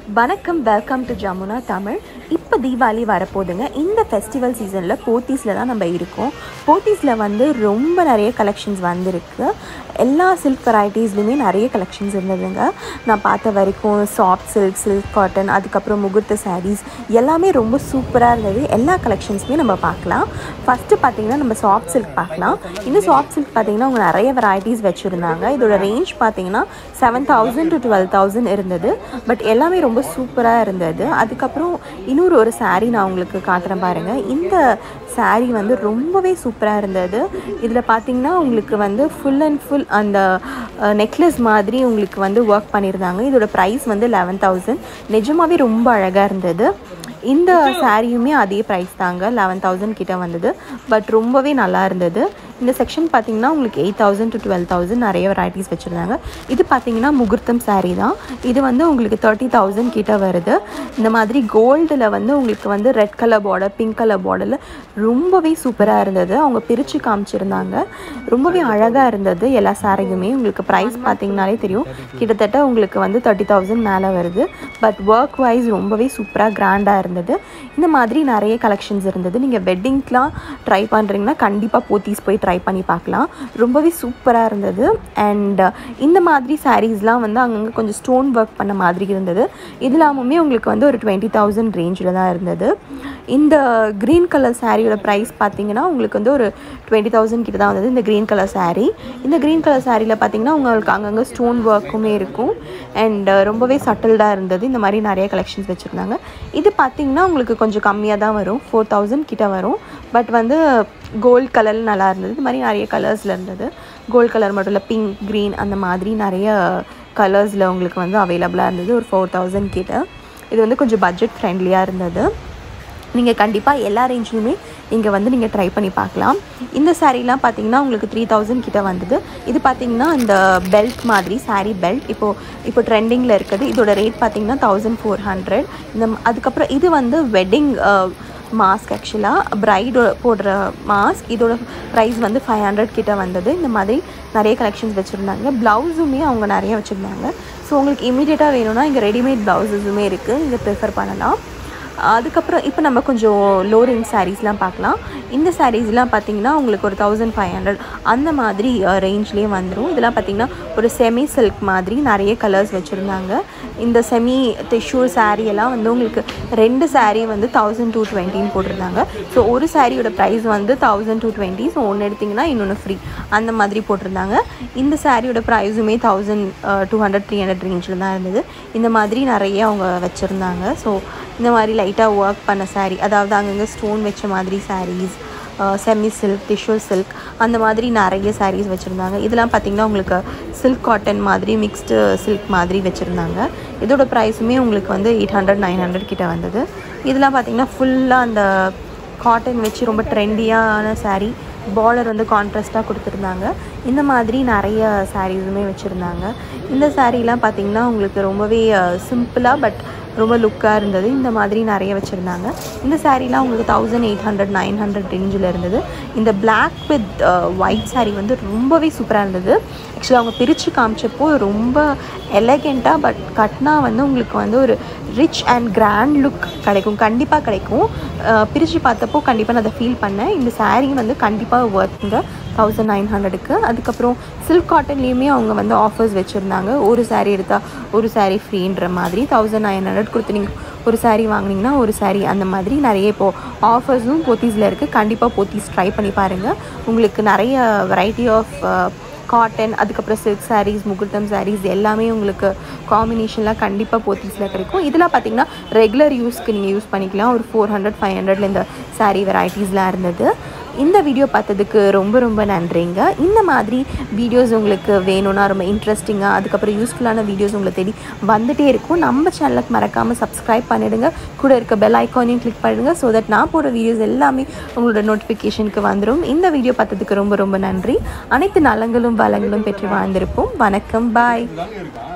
வணக்கம் welcome to Jamuna Tamil இப்போ தீபாவளி வரப்போகுதுங்க இந்த ஃபெஸ்டிவல் சீசனில் போத்தீஸில் தான் நம்ம இருக்கோம் போத்தீஸில் வந்து ரொம்ப நிறைய கலெக்ஷன்ஸ் வந்திருக்கு எல்லா சில்க் வெரைட்டிஸ்லையுமே நிறைய கலெக்ஷன்ஸ் இருந்ததுங்க நான் பார்த்த வரைக்கும் சாஃப்ட் சில்க் சில்க் காட்டன் அதுக்கப்புறம் முகூர்த்த சாரீஸ் எல்லாமே ரொம்ப சூப்பராக இருந்தது எல்லா கலெக்ஷன்ஸுமே நம்ம பார்க்கலாம் ஃபஸ்ட்டு பார்த்தீங்கன்னா நம்ம சாஃப்ட் சில்க் பார்க்கலாம் இந்த சாஃப்ட் சில்க் பார்த்தீங்கன்னா அவங்க நிறைய வெரைட்டிஸ் வச்சுருந்தாங்க இதோட ரேஞ்ச் பார்த்தீங்கன்னா seven thousand to twelve thousand இருந்தது பட் எல்லாமே ரொம்ப சூப்பராக இருந்தது அதுக்கப்புறம் இன்னொரு ஒரு saree நான் உங்களுக்கு காட்டுறேன் பாருங்கள் இந்த saree வந்து ரொம்பவே சூப்பராக இருந்தது இதில் பார்த்தீங்கன்னா உங்களுக்கு வந்து ஃபுல் அண்ட் ஃபுல் அந்த நெக்லஸ் மாதிரி உங்களுக்கு வந்து ஒர்க் பண்ணியிருந்தாங்க இதோட ப்ரைஸ் வந்து லெவன் தௌசண்ட் நிஜமாவே ரொம்ப அழகாக இருந்தது இந்த சாரியுமே அதே ப்ரைஸ் தாங்க லெவன் தௌசண்ட் கிட்ட வந்தது பட் ரொம்பவே நல்லா இருந்தது இந்த செக்ஷன் பார்த்தீங்கன்னா உங்களுக்கு eight thousand to twelve thousand நிறைய வெரைட்டிஸ் வச்சுருந்தாங்க இது பார்த்தீங்கன்னா முகூர்த்தம் saree தான் இது வந்து உங்களுக்கு தேர்ட்டி தௌசண்ட் கிட்ட வருது இந்த மாதிரி கோல்டில் வந்து உங்களுக்கு வந்து red colour border pink colour பார்டரில் ரொம்பவே சூப்பராக இருந்தது அவங்க பிரித்து காமிச்சிருந்தாங்க ரொம்பவே அழகாக இருந்தது எல்லா சாரியுமே உங்களுக்கு ப்ரைஸ் பார்த்தீங்கனாலே தெரியும் கிட்டத்தட்ட உங்களுக்கு வந்து தேர்ட்டி தௌசண்ட் மேலே வருது பட் ஒர்க் வைஸ் ரொம்பவே சூப்பராக கிராண்டாக இருந்தது இந்த மாதிரி நிறைய கலெக்ஷன்ஸ் இருந்தது நீங்கள் வெட்டிங்க்கெலாம் ட்ரை பண்ணுறீங்கன்னா கண்டிப்பாக போத்தீஸ் போய் ட்ரை பண்ணி பார்க்கலாம் ரொம்பவே சூப்பராக இருந்தது அண்ட் இந்த மாதிரி சாரீஸ்லாம் வந்து அங்கங்கே கொஞ்சம் ஸ்டோன் ஒர்க் பண்ண மாதிரி இருந்தது இது இல்லாமமே உங்களுக்கு வந்து ஒரு டுவெண்ட்டி தௌசண்ட் ரேஞ்சில் தான் இருந்தது இந்த க்ரீன் கலர் சாரியோட ப்ரைஸ் பார்த்தீங்கன்னா உங்களுக்கு வந்து ஒரு டுவெண்ட்டி தௌசண்ட் கிட்ட தான் வந்தது இந்த க்ரீன் கலர் saree இந்த க்ரீன் கலர் சாரியில் பார்த்தீங்கன்னா உங்களுக்கு அங்கங்கே ஸ்டோன் ஒர்க்குமே இருக்கும் அண்ட் ரொம்பவே சட்டில்டாக இருந்தது இந்த மாதிரி நிறைய கலெக்ஷன்ஸ் வச்சுருந்தாங்க இது பார்த்தீங்கன்னா உங்களுக்கு கொஞ்சம் கம்மியாக தான் வரும் ஃபோர் தௌசண்ட் கிட்ட வரும் பட் வந்து கோல்ட் கலரில் நல்லா இருந்தது இது மாதிரி நிறைய கலர்ஸில் இருந்தது கோல்ட் கலர் மட்டும் இல்லை பிங்க் க்ரீன் அந்த மாதிரி நிறைய கலர்ஸில் உங்களுக்கு வந்து அவைலபிளாக இருந்தது ஒரு ஃபோர் தௌசண்ட் கிட்ட இது வந்து கொஞ்சம் பட்ஜெட் ஃப்ரெண்ட்லியாக இருந்தது நீங்கள் கண்டிப்பாக எல்லா ரேஞ்ச்லையுமே இங்கே வந்து நீங்கள் ட்ரை பண்ணி பார்க்கலாம் இந்த சாரீலாம் பார்த்தீங்கன்னா உங்களுக்கு த்ரீ தௌசண்ட் கிட்ட வந்தது இது பார்த்தீங்கன்னா இந்த பெல்ட் மாதிரி saree பெல்ட் இப்போது இப்போ ட்ரெண்டிங்கில் இருக்குது இதோட ரேட் பார்த்தீங்கன்னா தௌசண்ட் ஃபோர் ஹண்ட்ரட் இந்த அதுக்கப்புறம் இது வந்து வெட்டிங் மாஸ்க் ஆக்சுவலாக பிரைடு போடுற மாஸ்க் இதோட ப்ரைஸ் வந்து ஃபைவ் ஹண்ட்ரட் கிட்ட வந்தது இந்த மாதிரி நிறைய கலெக்ஷன்ஸ் வச்சுருந்தாங்க ப்ளவுஸுமே அவங்க நிறைய வச்சுருந்தாங்க ஸோ உங்களுக்கு இமீடியட்டாக வேணும்னா இங்கே ரெடிமேட் ப்ளவுஸஸுமே இருக்குது இங்கே ப்ரிஃபர் பண்ணலாம் அதுக்கப்புறம் இப்போ நம்ம கொஞ்சம் லோ ரேஞ்ச் சாரீஸ்லாம் பார்க்கலாம் இந்த சாரீஸ்லாம் பார்த்தீங்கன்னா உங்களுக்கு ஒரு தௌசண்ட் ஃபைவ் ஹண்ட்ரட் அந்த மாதிரி ரேஞ்ச்லேயே வந்துடும் இதெல்லாம் பார்த்தீங்கன்னா ஒரு செமி சில்க் மாதிரி நிறைய கலர்ஸ் வச்சுருந்தாங்க இந்த செமி டிஷ்யூ saree எல்லாம் வந்து உங்களுக்கு ரெண்டு saree வந்து தௌசண்ட் டூ டுவெண்ட்டின்னு போட்டிருந்தாங்க ஸோ ஒரு சாரியோட ப்ரைஸ் வந்து தௌசண்ட் டூ டுவெண்ட்டி ஸோ ஒன்று எடுத்திங்கன்னா இன்னொன்று ஃப்ரீ அந்த மாதிரி போட்டிருந்தாங்க இந்த சாரியோட ப்ரைஸுமே thousand two hundred three hundred ரேஞ்சில் தான் இருந்தது இந்த மாதிரி நிறைய அவங்க வச்சுருந்தாங்க ஸோ இந்த மாதிரி லைட்டாக ஒர்க் பண்ண saree அதாவது அங்கங்கே ஸ்டோன் வச்ச மாதிரி sarees semi silk tissue silk அந்த மாதிரி நிறைய sarees வச்சுருந்தாங்க இதெல்லாம் பார்த்திங்கன்னா உங்களுக்கு சில்க் காட்டன் மாதிரி மிக்ஸ்டு சில்க் மாதிரி வச்சுருந்தாங்க இதோட ப்ரைஸுமே உங்களுக்கு வந்து எயிட் ஹண்ட்ரட் நைன் ஹண்ட்ரட் கிட்ட வந்தது இதெல்லாம் பார்த்திங்கன்னா ஃபுல்லாக அந்த காட்டன் வச்சு ரொம்ப ட்ரெண்டியான saree பார்டர் வந்து கான்ட்ராஸ்ட்டாக கொடுத்துருந்தாங்க இந்த மாதிரி நிறைய சாரீஸுமே வச்சுருந்தாங்க இந்த சாரீலாம் பார்த்திங்கன்னா உங்களுக்கு ரொம்பவே சிம்பிளாக பட் ரொம்ப லுக்காக இருந்தது இந்த மாதிரி நிறைய வச்சுருந்தாங்க இந்த சாரீலாம் உங்களுக்கு thousand eight hundred nine hundred ரேஞ்சில் இருந்தது இந்த பிளாக் வித் ஒயிட் saree வந்து ரொம்பவே சூப்பராக இருந்தது ஆக்சுவலாக அவங்க பிரித்து காமிச்சப்போ ரொம்ப எலகெண்ட்டாக பட் கட்னா வந்து உங்களுக்கு வந்து ஒரு ரிச் அண்ட் கிராண்ட் லுக் கிடைக்கும் கண்டிப்பாக கிடைக்கும் பிரித்து பார்த்தப்போ கண்டிப்பாக நான் அதை ஃபீல் பண்ணேன் இந்த saree வந்து கண்டிப்பாக ஒர்த்துங்க தௌசண்ட் நைன் ஹண்ட்ரடுக்கு அதுக்கப்புறம் சில்க் காட்டன்லேயுமே அவங்க வந்து ஆஃபர்ஸ் வச்சுருந்தாங்க ஒரு saree எடுத்தால் ஒரு saree ஃப்ரீன்ற மாதிரி தௌசண்ட் நைன் ஹண்ட்ரட் கொடுத்து நீங்கள் ஒரு saree வாங்குனீங்கன்னா ஒரு saree அந்த மாதிரி நிறைய இப்போது ஆஃபர்ஸும் போத்தீஸில் இருக்குது கண்டிப்பாக போத்தீஸ் ட்ரை பண்ணி பாருங்கள் உங்களுக்கு நிறைய வெரைட்டி ஆஃப் காட்டன் அதுக்கப்புறம் சில்க் sarees முகூர்த்தம் sarees எல்லாமே உங்களுக்கு காம்பினேஷன்லாம் கண்டிப்பாக போத்தீஸில் கிடைக்கும் இதெல்லாம் பார்த்தீங்கன்னா ரெகுலர் யூஸ்க்கு நீங்கள் யூஸ் பண்ணிக்கலாம் ஒரு ஃபோர் ஹண்ட்ரட் ஃபைவ் ஹண்ட்ரட்ல இந்த saree வெரைட்டிஸ்லாம் இருந்தது இந்த வீடியோ பார்த்ததுக்கு ரொம்ப ரொம்ப நன்றிங்க இந்த மாதிரி வீடியோஸ் உங்களுக்கு வேணும்னா ரொம்ப இன்ட்ரெஸ்டிங்காக அதுக்கப்புறம் யூஸ்ஃபுல்லான வீடியோஸ் உங்களை தேடி வந்துட்டே இருக்கும் நம்ம சேனலுக்கு மறக்காமல் சப்ஸ்கிரைப் பண்ணிடுங்க கூட இருக்க பெல் ஐக்கானையும் கிளிக் பண்ணிடுங்க ஸோ தட் நான் போடுற வீடியோஸ் எல்லாமே உங்களோட நோட்டிஃபிகேஷனுக்கு வந்துடும் இந்த வீடியோ பார்த்ததுக்கு ரொம்ப ரொம்ப நன்றி அனைத்து நலங்களும் வளங்களும் பெற்று வாழ்ந்திருப்போம் வணக்கம் பாய் தாங்க இருக்கா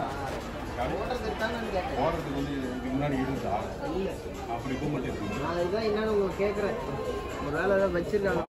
போடுறதுக்கு வந்து இதுக்கு முன்னாடி இருந்தா அப்படி போக மாட்டேங்குது நான் இதுதான் என்னன்னு உங்களுக்கு கேட்குறேன் ஒரு வேலை ஏதாவது வச்சிருக்காங்க